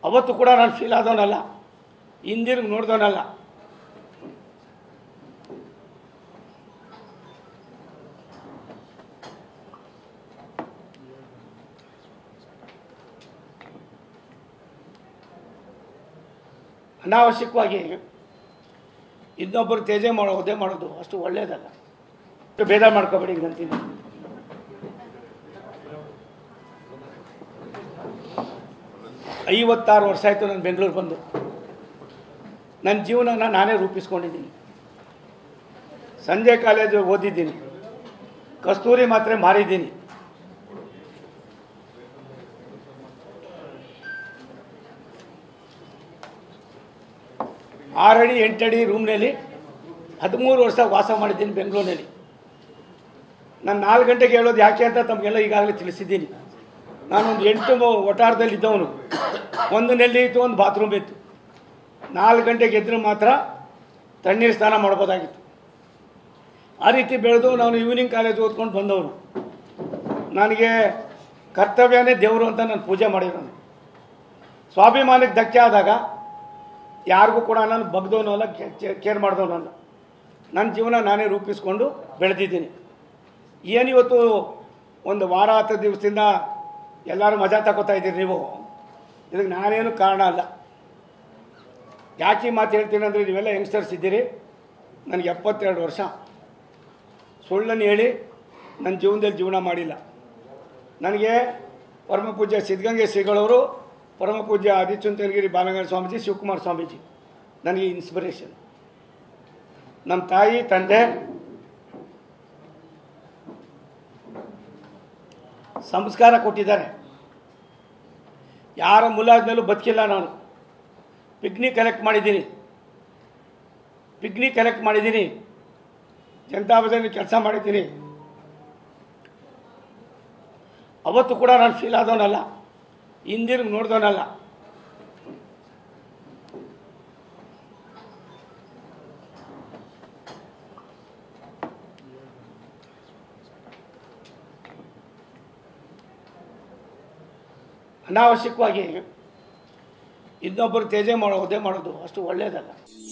ಅವತ್ತು ಕೂಡ ನಾನು ಫೀಲ್ ಆದವನಲ್ಲ ಹಿಂದಿರುಗಿ ನೋಡ್ದವನಲ್ಲ ಅನಾವಶ್ಯಕವಾಗಿ ಇನ್ನೊಬ್ಬರು ತೇಜೆ ಮಾಡೋ ಒದ್ದೆ ಮಾಡೋದು ಅಷ್ಟು ಒಳ್ಳೆಯದಲ್ಲ ಅಷ್ಟು ಭೇದ ಮಾಡ್ಕೋಬೇಡಿ ಅಂತೀನಿ ಐವತ್ತಾರು ವರ್ಷ ಆಯಿತು ನಾನು ಬೆಂಗಳೂರು ಬಂದು ನನ್ನ ಜೀವನನ ನಾನೇ ರೂಪಿಸ್ಕೊಂಡಿದ್ದೀನಿ ಸಂಜೆ ಕಾಲೇಜು ಓದಿದ್ದೀನಿ ಕಸ್ತೂರಿ ಮಾತ್ರೆ ಮಾರಿದ್ದೀನಿ ಆರಡಿ ಎಂಟಡಿ ರೂಮ್ನಲ್ಲಿ ಹದಿಮೂರು ವರ್ಷ ವಾಸ ಮಾಡಿದ್ದೀನಿ ಬೆಂಗಳೂರಿನಲ್ಲಿ ನಾನು ನಾಲ್ಕು ಗಂಟೆಗೆ ಹೇಳೋದು ಯಾಕೆ ಅಂತ ತಮಗೆಲ್ಲ ಈಗಾಗಲೇ ತಿಳಿಸಿದ್ದೀನಿ ನಾನೊಂದು ಎಂಟು ಒಟಾರದಲ್ಲಿ ಇದ್ದವನು ಒಂದು ನೆಲ್ಲಿ ಇತ್ತು ಒಂದು ಬಾತ್ರೂಮ್ ಇತ್ತು ನಾಲ್ಕು ಗಂಟೆಗೆ ಎದ್ರೆ ಮಾತ್ರ ತಣ್ಣೀರು ಸ್ನಾನ ಮಾಡ್ಬೋದಾಗಿತ್ತು ಆ ರೀತಿ ಬೆಳೆದು ನಾನು ಈವ್ನಿಂಗ್ ಕಾಲೇಜ್ ಓದ್ಕೊಂಡು ಬಂದವನು ನನಗೆ ಕರ್ತವ್ಯನೇ ದೇವರು ಅಂತ ನಾನು ಪೂಜೆ ಮಾಡಿರೋನು ಸ್ವಾಭಿಮಾನಕ್ಕೆ ಧಕ್ಕೆ ಆದಾಗ ಯಾರಿಗೂ ಕೂಡ ನಾನು ಬಗ್ದವನು ಅಲ್ಲ ಕೇರ್ ಮಾಡಿದವನು ಅಲ್ಲ ನನ್ನ ಜೀವನ ನಾನೇ ರೂಪಿಸ್ಕೊಂಡು ಬೆಳೆದಿದ್ದೀನಿ ಏನಿವತ್ತು ಒಂದು ವಾರ ಹತ್ತು ದಿವಸದಿಂದ ಎಲ್ಲರೂ ಮಜಾ ತಗೋತಾ ಇದ್ದೀರಿ ನೀವು ಇದಕ್ಕೆ ನಾನೇನು ಕಾರಣ ಅಲ್ಲ ಯಾಕೆ ಈ ಮಾತು ಹೇಳ್ತೀನಿ ಅಂದರೆ ನೀವೆಲ್ಲ ಯಂಗ್ಸ್ಟರ್ಸ್ ಇದ್ದೀರಿ ನನಗೆ ಎಪ್ಪತ್ತೆರಡು ವರ್ಷ ಸುಳ್ಳನ್ನು ಹೇಳಿ ನನ್ನ ಜೀವನದಲ್ಲಿ ಜೀವನ ಮಾಡಿಲ್ಲ ನನಗೆ ಪರಮ ಪೂಜ್ಯ ಸಿದ್ಧಗಂಗೆ ಶ್ರೀಗಳವರು ಪರಮ ಪೂಜ್ಯ ಆದಿಚುಂಚನಗಿರಿ ಬಾಲಗಂಗ ಸ್ವಾಮೀಜಿ ಶಿವಕುಮಾರ ಸ್ವಾಮೀಜಿ ನನಗೆ ಇನ್ಸ್ಪಿರೇಷನ್ ನಮ್ಮ ತಾಯಿ ತಂದೆ ಸಂಸ್ಕಾರ ಕೊಟ್ಟಿದ್ದಾರೆ ಯಾರ ಮುಲಾಜ್ನಲ್ಲೂ ಬದುಕಿಲ್ಲ ನಾನು ಪಿಗ್ನಿ ಕಲೆಕ್ಟ್ ಮಾಡಿದ್ದೀನಿ ಪಿಗ್ನಿ ಕಲೆಕ್ಟ್ ಮಾಡಿದ್ದೀನಿ ಜನತಾ ಬಜಾರ್ನಲ್ಲಿ ಕೆಲಸ ಮಾಡಿದ್ದೀನಿ ಅವತ್ತು ಕೂಡ ನಾನು ಫೀಲ್ ಆದವನಲ್ಲ ಹಿಂದಿರುಗಿ ನೋಡ್ದವನಲ್ಲ ಅನಾವಶ್ಯಕವಾಗಿ ಇನ್ನೊಬ್ಬರು ತೇಜೆ ಮಾಡೋ ಒದ್ದೆ ಮಾಡೋದು ಅಷ್ಟು ಒಳ್ಳೆಯದಲ್ಲ